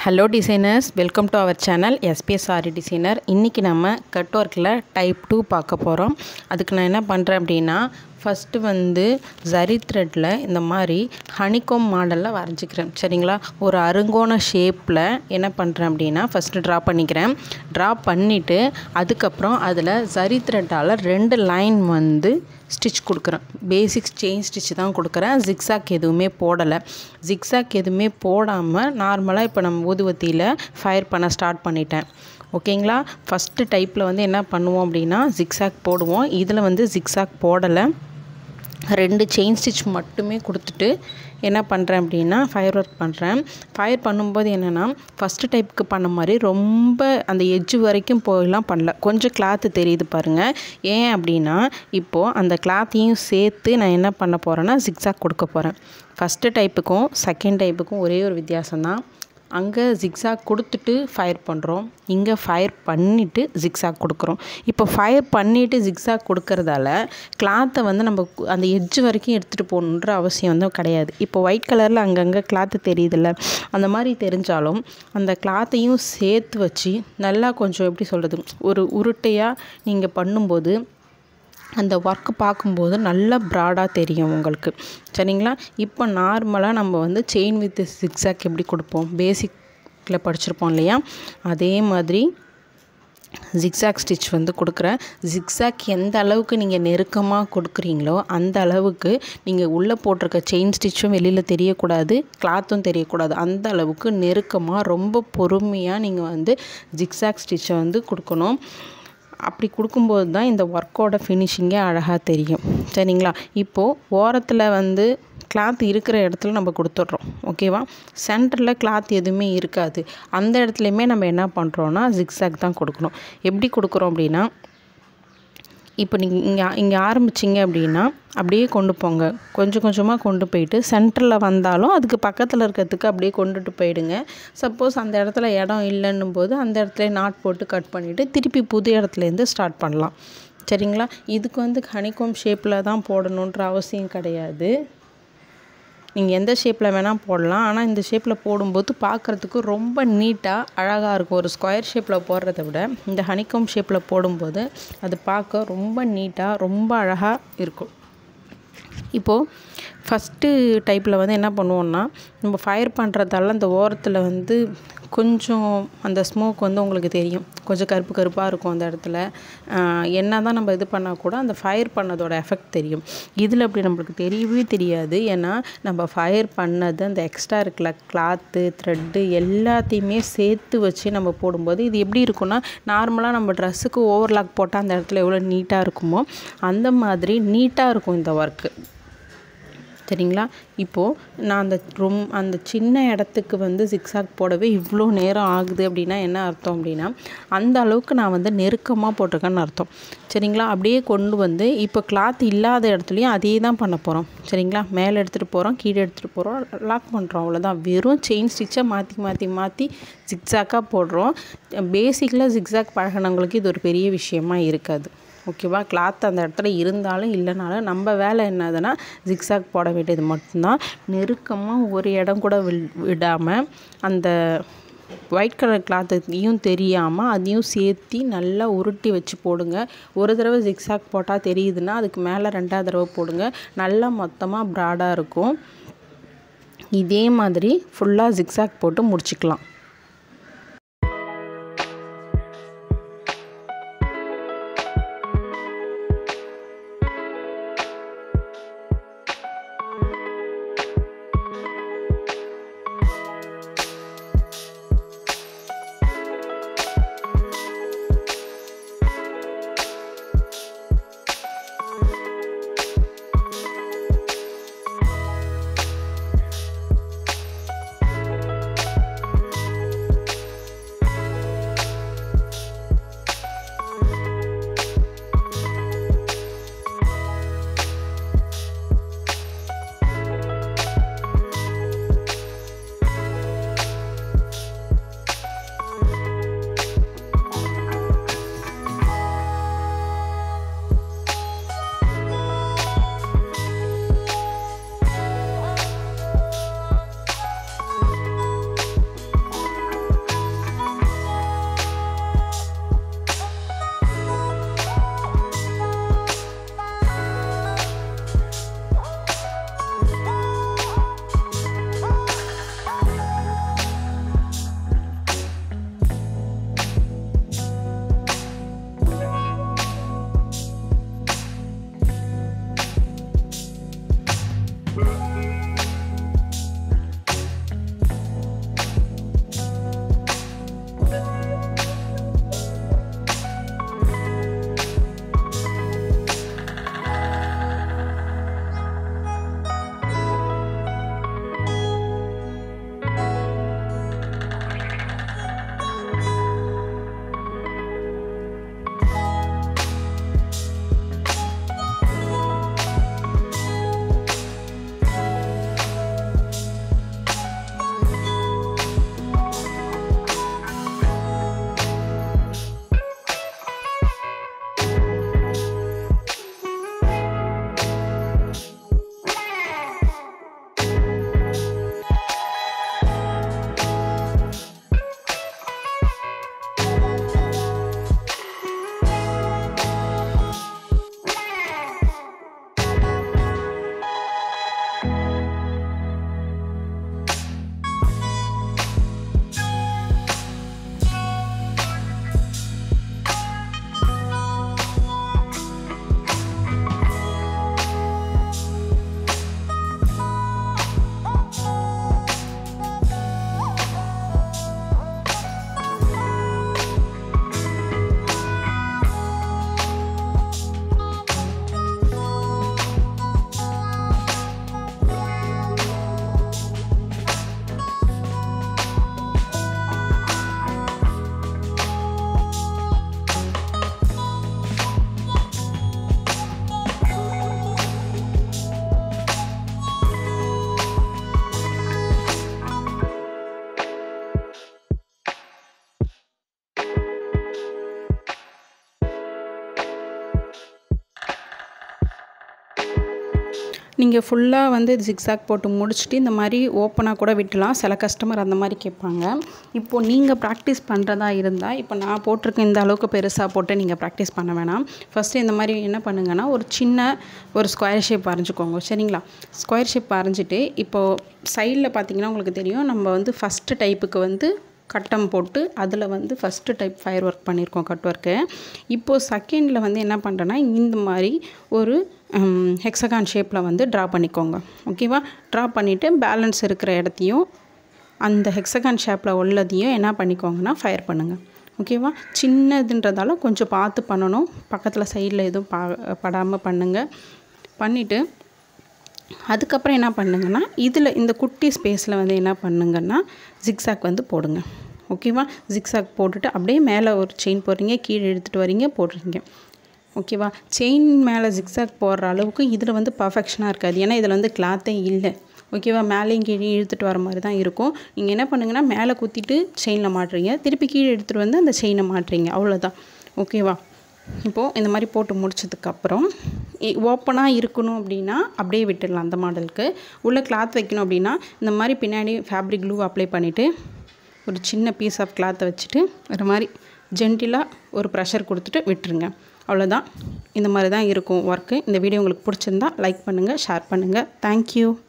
hello designers welcome to our channel SPS Aari designer இன்றைக்கி நம்ம cut ஒர்க்கில் டைப் டூ பார்க்க போகிறோம் அதுக்கு நான் என்ன பண்ணுறேன் அப்படின்னா ஃபஸ்ட்டு வந்து ஜரி த்ரெட்டில் இந்த மாதிரி ஹனிகோம் மாடலில் வரைஞ்சிக்கிறேன் சரிங்களா ஒரு அருங்கோண ஷேப்பில் என்ன பண்ணுறேன் அப்படின்னா ஃபஸ்ட்டு ட்ரா பண்ணிக்கிறேன் ட்ரா பண்ணிவிட்டு அதுக்கப்புறம் அதில் ஜரி த்ரெட்டால் ரெண்டு லைன் வந்து ஸ்டிச் கொடுக்குறேன் பேசிக்ஸ் செயின் ஸ்டிச் தான் கொடுக்குறேன் ஜிக்ஸாக் எதுவுமே போடலை ஜிக்ஸாக் எதுவுமே போடாமல் நார்மலாக இப்போ நம்ம ஊதுவத்தியில் ஃபயர் பண்ண ஸ்டார்ட் பண்ணிட்டேன் ஓகேங்களா ஃபஸ்ட்டு டைப்பில் வந்து என்ன பண்ணுவோம் அப்படின்னா ஜிக்ஸாக் போடுவோம் இதில் வந்து ஜிக்ஸாக் போடலை ரெண்டு செயின் ஸ்டிச் மட்டுமே கொடுத்துட்டு என்ன பண்ணுறேன் அப்படின்னா ஃபயர் ஒர்க் பண்ணுறேன் ஃபயர் பண்ணும்போது என்னென்னா ஃபஸ்ட்டு டைப்புக்கு பண்ண மாதிரி ரொம்ப அந்த எட்ஜு வரைக்கும் போயெல்லாம் பண்ணல கொஞ்சம் கிளாத்து தெரியுது பாருங்கள் ஏன் அப்படின்னா இப்போது அந்த கிளாத்தையும் சேர்த்து நான் என்ன பண்ண போகிறேன்னா ஜிக்ஸாக் கொடுக்க போகிறேன் ஃபஸ்ட்டு டைப்புக்கும் செகண்ட் டைப்புக்கும் ஒரே ஒரு வித்தியாசம் அங்கே ஜிக்ஸாக் கொடுத்துட்டு ஃபயர் பண்ணுறோம் இங்கே ஃபயர் பண்ணிவிட்டு ஜிக்ஸாக் கொடுக்குறோம் இப்போ ஃபயர் பண்ணிவிட்டு ஜிக்ஸாக் கொடுக்கறதால கிளாத்தை வந்து நம்ம அந்த எட்ஜ் வரைக்கும் எடுத்துகிட்டு போகணுன்ற அவசியம் வந்து கிடையாது இப்போ ஒயிட் கலரில் அங்கங்கே கிளாத்து தெரியுதுல்ல அந்த மாதிரி தெரிஞ்சாலும் அந்த கிளாத்தையும் சேர்த்து வச்சு நல்லா கொஞ்சம் எப்படி சொல்கிறது ஒரு உருட்டையாக நீங்கள் பண்ணும்போது அந்த ஒர்க்கு பார்க்கும்போது நல்லா ப்ராடாக தெரியும் உங்களுக்கு சரிங்களா இப்போ நார்மலாக நம்ம வந்து செயின் வித் சிக்ஸாக் எப்படி கொடுப்போம் பேசிக்கில் படிச்சிருப்போம் இல்லையா அதே மாதிரி ஜிக்ஸாக் ஸ்டிச் வந்து கொடுக்குறேன் ஜிக்ஸாக் எந்த அளவுக்கு நீங்கள் நெருக்கமாக கொடுக்குறீங்களோ அந்த அளவுக்கு நீங்கள் உள்ளே போட்டிருக்க செயின் ஸ்டிச்சும் வெளியில் தெரியக்கூடாது கிளாத்தும் தெரியக்கூடாது அந்த அளவுக்கு நெருக்கமாக ரொம்ப பொறுமையாக நீங்கள் வந்து ஜிக்ஸாக் ஸ்டிச்சை வந்து கொடுக்கணும் அப்படி கொடுக்கும்போது தான் இந்த ஒர்க்கோட ஃபினிஷிங்கே அழகாக தெரியும் சரிங்களா இப்போது ஓரத்தில் வந்து கிளாத் இருக்கிற இடத்துல நம்ம கொடுத்துட்றோம் ஓகேவா சென்டரில் கிளாத் எதுவுமே இருக்காது அந்த இடத்துலையுமே நம்ம என்ன பண்ணுறோன்னா ஜிக்ஸாக் தான் கொடுக்கணும் எப்படி கொடுக்குறோம் அப்படின்னா இப்போ நீங்கள் இங்கே இங்கே ஆரம்பிச்சிங்க அப்படின்னா அப்படியே கொண்டு போங்க கொஞ்சம் கொஞ்சமாக கொண்டு போயிட்டு சென்டரில் வந்தாலும் அதுக்கு பக்கத்தில் இருக்கிறதுக்கு அப்படியே கொண்டுட்டு போயிடுங்க சப்போஸ் அந்த இடத்துல இடம் இல்லைன்னும் போது அந்த இடத்துல நாட் போட்டு கட் பண்ணிவிட்டு திருப்பி புது இடத்துலேருந்து ஸ்டார்ட் பண்ணலாம் சரிங்களா இதுக்கு வந்து ஹனிகோம் ஷேப்பில் தான் போடணுன்ற அவசியம் கிடையாது நீங்கள் எந்த ஷேப்பில் வேணால் போடலாம் ஆனால் இந்த ஷேப்பில் போடும்போது பார்க்குறதுக்கு ரொம்ப நீட்டாக அழகாக இருக்கும் ஒரு ஸ்கொயர் ஷேப்பில் போடுறத விட இந்த ஹனிகம் ஷேப்பில் போடும்போது அது பார்க்க ரொம்ப நீட்டாக ரொம்ப அழகாக இருக்கும் இப்போது ஃபஸ்ட்டு டைப்பில் வந்து என்ன பண்ணுவோன்னா நம்ம ஃபயர் பண்ணுறதால அந்த ஓரத்தில் வந்து கொஞ்சம் அந்த ஸ்மோக் வந்து உங்களுக்கு தெரியும் கொஞ்சம் கருப்பு கருப்பாக இருக்கும் அந்த இடத்துல என்ன தான் நம்ம இது பண்ணால் கூட அந்த ஃபயர் பண்ணதோட எஃபெக்ட் தெரியும் இதில் அப்படி நம்மளுக்கு தெரியவே தெரியாது ஏன்னா நம்ம ஃபயர் பண்ணது அந்த எக்ஸ்ட்ரா இருக்கிற கிளாத்து த்ரெட்டு எல்லாத்தையுமே சேர்த்து வச்சு நம்ம போடும்போது இது எப்படி இருக்குன்னா நார்மலாக நம்ம ட்ரெஸ்ஸுக்கு ஓவர்லாக் போட்டால் அந்த இடத்துல எவ்வளோ நீட்டாக இருக்குமோ அந்த மாதிரி நீட்டாக இருக்கும் இந்த ஒர்க்கு சரிங்களா இப்போது நான் அந்த ரொம் அந்த சின்ன இடத்துக்கு வந்து ஜிக்ஸாக் போடவே இவ்வளோ நேரம் ஆகுது அப்படின்னா என்ன அர்த்தம் அப்படின்னா அந்த அளவுக்கு நான் வந்து நெருக்கமாக போட்டிருக்கேன்னு அர்த்தம் சரிங்களா அப்படியே கொண்டு வந்து இப்போ கிளாத் இல்லாத இடத்துலையும் அதே தான் பண்ண போகிறோம் சரிங்களா மேலே எடுத்துகிட்டு போகிறோம் கீழே எடுத்துகிட்டு போகிறோம் லாக் பண்ணுறோம் அவ்வளோதான் வெறும் செயின் ஸ்டிச்சை மாற்றி மாற்றி மாற்றி ஜிக்ஸாக்காக போடுறோம் பேசிக்கில் ஜிக்ஸாக் பழகினவங்களுக்கு இது ஒரு பெரிய விஷயமா இருக்காது ஓகேவா கிளாத் அந்த இடத்துல இருந்தாலும் இல்லைனாலும் நம்ம வேலை என்னதுன்னா ஜிக்ஸாக் போட வேண்டியது மட்டும்தான் நெருக்கமாக ஒரு இடம் கூட வில் விடாமல் அந்த ஒயிட் கலர் கிளாத்தையும் தெரியாமல் அதையும் சேர்த்தி நல்லா உருட்டி வச்சு போடுங்க ஒரு தடவை ஜிக்ஸாக் போட்டால் தெரியுதுன்னா அதுக்கு மேலே ரெண்டாவது தடவை போடுங்க நல்லா மொத்தமாக ப்ராடாக இருக்கும் இதே மாதிரி ஃபுல்லாக ஜிக்ஸாக் போட்டு முடிச்சுக்கலாம் நீங்கள் ஃபுல்லாக வந்து ஜிக்ஸாக் போட்டு முடிச்சுட்டு இந்த மாதிரி ஓப்பனாக கூட விட்டுலாம் சில கஸ்டமர் அந்த மாதிரி கேட்பாங்க இப்போது நீங்கள் ப்ராக்டிஸ் பண்ணுறதா இருந்தால் இப்போ நான் போட்டிருக்க இந்த அளவுக்கு பெருசாக போட்டு நீங்கள் ப்ராக்டிஸ் பண்ண வேணாம் ஃபஸ்ட்டு இந்த மாதிரி என்ன பண்ணுங்கன்னா ஒரு சின்ன ஒரு ஸ்கொயர் ஷேப் வரைஞ்சிக்கோங்க சரிங்களா ஸ்கொயர் ஷேப் வரைஞ்சிட்டு இப்போது சைடில் பார்த்தீங்கன்னா உங்களுக்கு தெரியும் நம்ம வந்து ஃபஸ்ட்டு டைப்புக்கு வந்து கட்டம் போட்டு அதில் வந்து ஃபஸ்ட்டு டைப் ஃபயர் ஒர்க் பண்ணியிருக்கோம் கட் ஒர்க்கு இப்போது செகண்டில் வந்து என்ன பண்ணுறேன்னா இந்த மாதிரி ஒரு ஹெக்ஸகான் ஷேப்பில் வந்து ட்ரா பண்ணிக்கோங்க ஓகேவா ட்ரா பண்ணிவிட்டு பேலன்ஸ் இருக்கிற இடத்தையும் அந்த ஹெக்ஸகான் ஷேப்பில் உள்ளதையும் என்ன பண்ணிக்கோங்கன்னா ஃபயர் பண்ணுங்கள் ஓகேவா சின்னதுன்றதால கொஞ்சம் பார்த்து பண்ணணும் பக்கத்தில் சைடில் எதுவும் பா படாமல் பண்ணுங்கள் பண்ணிவிட்டு அதுக்கப்புறம் என்ன பண்ணுங்கன்னா இதில் இந்த குட்டி ஸ்பேஸில் வந்து என்ன பண்ணுங்கன்னா ஜிக்ஸாக் வந்து போடுங்க ஓகேவா ஜிக்ஸாக் போட்டுட்டு அப்படியே மேலே ஒரு செயின் போடுறீங்க கீழே எடுத்துகிட்டு வரீங்க போடுறீங்க ஓகேவா செயின் மேலே ஜிக்ஸாக் போடுற அளவுக்கு இதில் வந்து பர்ஃபெக்ஷனாக இருக்காது ஏன்னா இதில் வந்து கிளாத்தே இல்லை ஓகேவா மேலேயும் கீழே இழுத்துட்டு வர மாதிரி தான் இருக்கும் நீங்கள் என்ன பண்ணுங்கன்னா மேலே குத்திட்டு செயினில் மாட்டுறீங்க திருப்பி கீழே எடுத்துகிட்டு வந்து அந்த செயினை மாட்டுறீங்க அவ்வளோதான் ஓகேவா இப்போது இந்த மாதிரி போட்டு முடிச்சதுக்கப்புறம் ஓப்பனாக இருக்கணும் அப்படின்னா அப்படியே விட்டுடலாம் அந்த மாடலுக்கு உள்ளே கிளாத் வைக்கணும் அப்படின்னா இந்த மாதிரி பின்னாடி ஃபேப்ரிக் க்ளூ அப்ளை பண்ணிவிட்டு ஒரு சின்ன பீஸ் ஆஃப் கிளாத்தை வச்சுட்டு ஒரு மாதிரி ஜென்டிலாக ஒரு ப்ரெஷர் கொடுத்துட்டு விட்டுருங்க அவ்வளோதான் இந்த மாதிரி தான் இருக்கும் ஒர்க்கு இந்த வீடியோ உங்களுக்கு பிடிச்சிருந்தா லைக் பண்ணுங்கள் ஷேர் பண்ணுங்கள் தேங்க்யூ